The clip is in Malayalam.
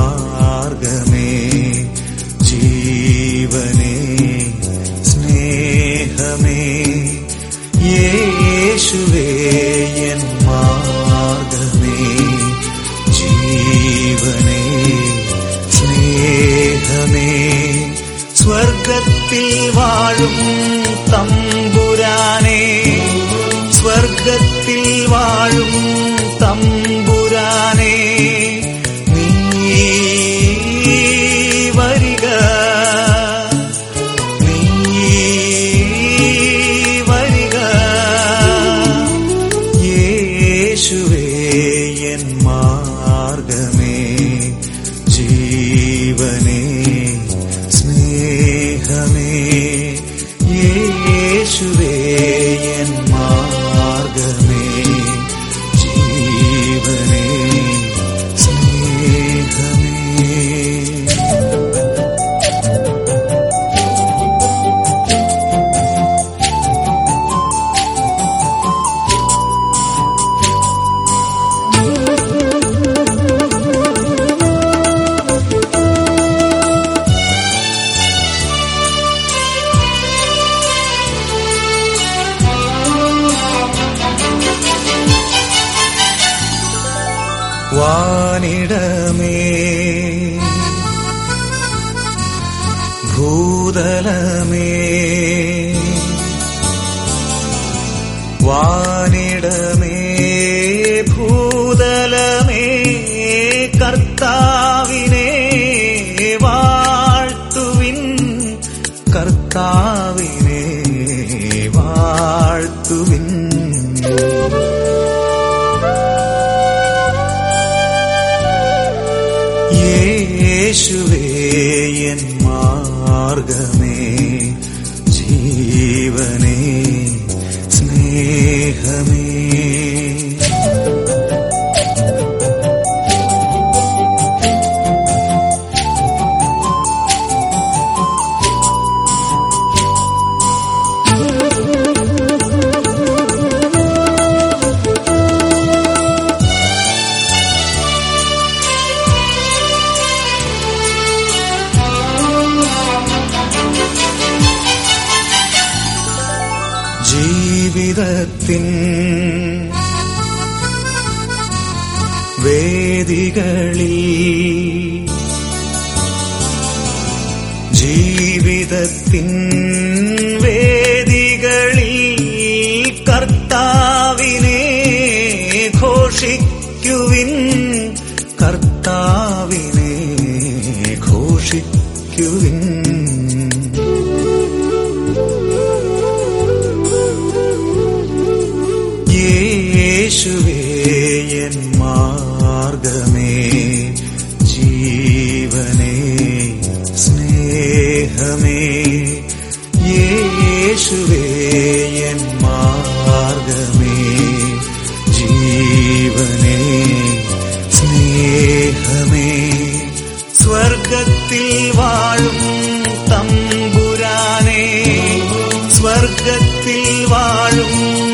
മാർഗമേ ജീവനേ സ്നേഹമേ യേശുവേ എൻ മാർഗമേ ജീവനേ സ്നേഹമേ സ്വർഗത്തിൽ വാഴും തമ്പുരാനേ സ്വർഗത്തിൽ വാഴും തമ്പുരാനേ നീ വരിക നീ വരിക യേശുവേ എൻ മാർഗമേ ജീവനേ സ്നേഹമേ യേശുവേ എൻ മാർഗമേ ജീവനേ സ്നേഹമേ വാനിടമേ ഭൂതലമേ വാനിടമേ ഭൂതലമേ കർത്താവിനെ വാഴ്ത്തുവിൻ കർത്താവിനെ വാഴ്ത്തുവിൻ യേശുവേ എൻ മാർഗമേ ജീവനേ സ്നേഹമേ ജീവിതത്തിൻ വേദികളിൽ ജീവിതത്തിൻ വേദികളിൽ കർത്താവിനെ ഘോഷിക്കുവിൻ കർത്താവിനെ ഘോഷിക്കുവിൻ യേശുവേ എൻ മാർഗമേ ജീവനേ സ്നേഹമേ യേശുവേ എൻ മാർഗമേ ജീവനേ സ്നേഹമേ സ്വർഗത്തിൽ വാഴും തമ്പുരാനേ സ്വർഗത്തിൽ വാഴും